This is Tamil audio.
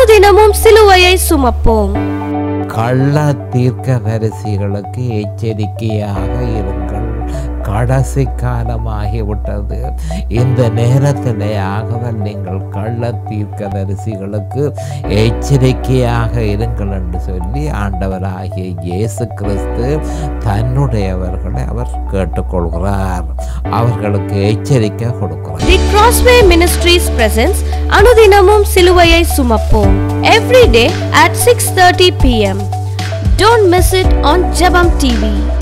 அனுதினமும் சிலுவையை சுமப்போம் கள்ள தீர்க்கதரிசிகளுக்கு எச்சரிக்கையாக இருங்கள் கடைசி காலமாகிவிட்டது இந்த நேரத்திலே ஆகவல் நீங்கள் கள்ள தீர்க்கதரிசிகளுக்கு எச்சரிக்கையாக இருங்கள் என்று சொல்லி ஆண்டவராகிய இயேசு கிறிஸ்து தன்னுடையவர்களை அவர் கேட்டுக்கொள்கிறார் அவர்களுக்கு எச்சரிக்கை கொடுக்கிறார் தி கிராஸ்வே மினிஸ்ட்ரீஸ் பிரசன்ஸ் அனுதினமும் சிலுவையை சுமப்போம் every day at six thirty PM don't miss it on ஜெபம் டிவி